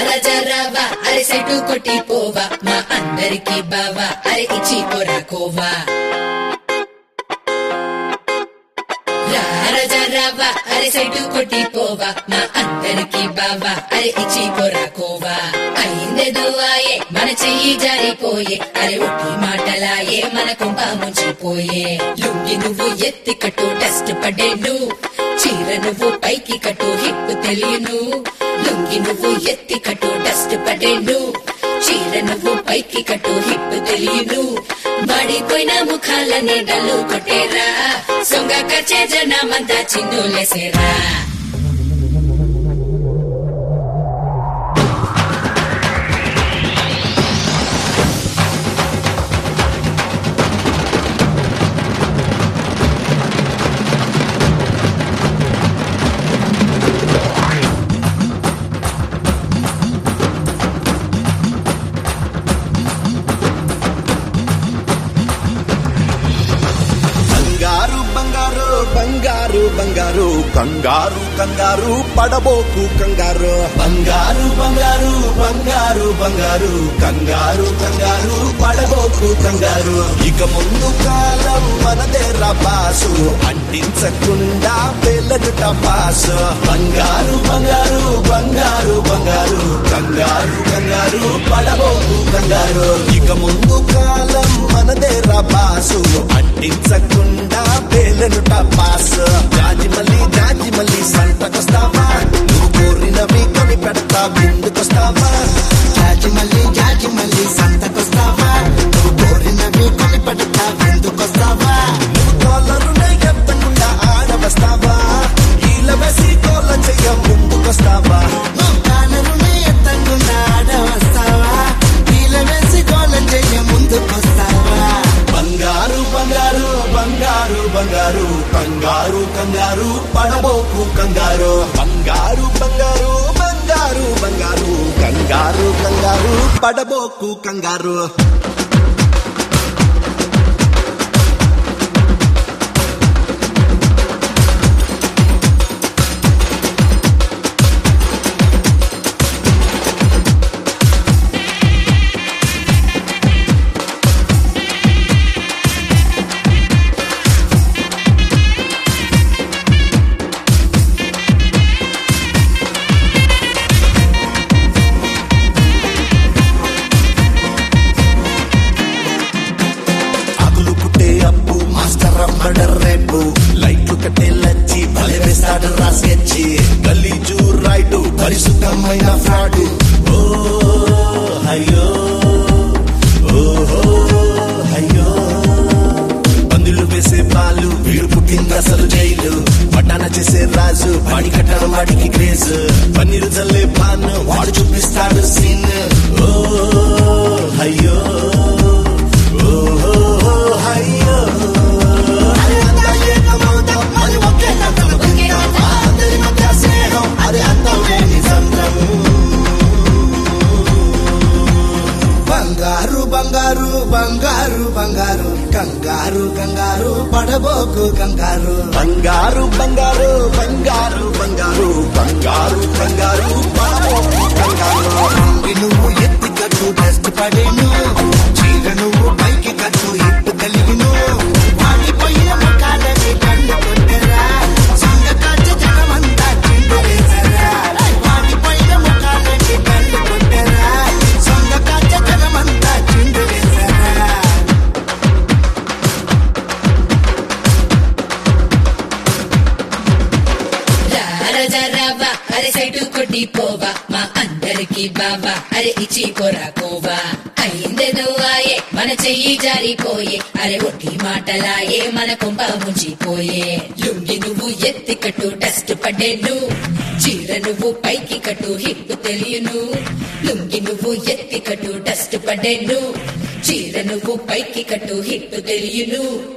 రాజారావా అరే సైటు కొట్టి పోవా మా అందరికి బావా అరే ఇచ్చి పొరాకోవా రాజారావా అరే సైటు కొట్టి పోవా మా అందరికి బావా అరే ఇచ్చి పొరాకోవా అయిందేదో ఆయే మన చెయ్యి జారిపోయే అరే ఒట్టి మాటలాయే మన కుంభ ముంచిపోయే లుంగి నువ్వు ఎత్తి కట్టు టెస్ట్ పడేను చీర నువ్వు పైకి కట్టు హిప్ తెలియను లుంగి నువ్వు ఎత్తి కట్టు డస్ట్ పడేను చీర నువ్వు పైకి కట్టు హిప్ తెలియను బడిపోయిన ముఖాలనే డల్లు కొట్టేరా సొంగ కచ్చే జనమంతా చిందులేసేరా బంగారు బంగారు బంగారు బంగారు కంగారు కంగారు పడబోకు కంగారు బంగారు బంగారు బంగారు బంగారు కంగారు కంగారు పడబోకు కంగారు ఇక ముందు కాలం మనదే రపాసు అంటించకుండా వెళ్ళనుట పాసు బంగారు బంగారు బంగారు బంగారు కంగారు కంగారు పడబోకు కంగారు ఇక ముందు కాలం మనదే రపాసు అంటించకుండా పేలనుట పాస్ జాజి మళ్ళీ జాజి మళ్ళీ సంతకొస్తావా నువ్వు కోరినవి కొని పెడతా ముందుకొస్తావా జాజి మళ్ళీ జాజి మళ్ళీ సంతకొస్తావా నువ్వు కోరినవి కొని పెడతా ఎందుకొస్తావా నువ్వు కాలరునే ఎత్తకుండా ఆడవస్తావా ఈల వేసి కోల చెయ్య ముందుకొస్తావా నువ్వు కాలరునే ఎత్తకుండా ఆడవస్తావా నీళ్ళ వేసి గోల చెయ్య ముందుకొస్తావా బంగారు బంగారు బంగారు బంగారు కంగారు కంగారు పడబోకు కంగారు బంగారు బంగారు బంగారు బంగారు కంగారు కంగారు పడబోకు కంగారు అగులు పుట్టే అప్పు మాస్టర్ అమ్మడర్ రేపు లైట్లు కట్టే లచ్చి భలే వేస్తాడు రాసేచ్చి గలీజు రైటు పరిశుద్ధమైన ఫ్రాడు ఓ అయ్యో ఓహో అయ్యో పందులు వేసే పాలు వీడు పుట్టింది అసలు జైలు పట్టాన చేసే రాజు పడి కట్టడం వాడికి క్రేజ్ పన్నీరు చల్లే పాన్ వాడు చూపిస్తాడు సీన్ ఓ అయ్యో ఓహో అయ్యో అరే అంతా ఏకమవుతాం, మరి ఒకే కథలు విందాం. అందరి మధ్య స్నేహం, అది అంతం లేని సంద్రం. బంగారు బంగారు బంగారు బంగారు కంగారు కంగారు పడబోకు కంగారు బంగారు బంగారు బంగారు బంగారు బంగారు బంగారు బాబోకు బంగారు అంగి నువ్వు ఎత్తి కట్టు డస్ట్ పడేను చీర నువ్వు పైకి కట్టు ఇప్పు కలిగిను వాడిపోయిన ముఖాలని కళ్ళు కొట్టరా సంగ కాచ జనమంతా చిందులేసరా వాడిపోయిన ముఖాలని కళ్ళు కొట్టరా సంగ కాచ జనమంతా చిందులేసరా రాజారావా అరే సైటు కొట్టి పోవా మా అందరికి బావా అరే ఇచ్చి పొరాకోవా అయిందేదో ఆయే మన చెయ్యి జారిపోయే అరే ఒట్టి మాటలాయే మన కుంభ ముంచిపోయే లుంగి నువ్వు ఎత్తి కట్టు డస్ట్ పడేను చీర నువ్వు పైకి కట్టు హిప్ తెలియను లుంగి నువ్వు ఎత్తి కట్టు డస్ట్ పడేను చీర నువ్వు పైకి కట్టు హిప్ తెలియను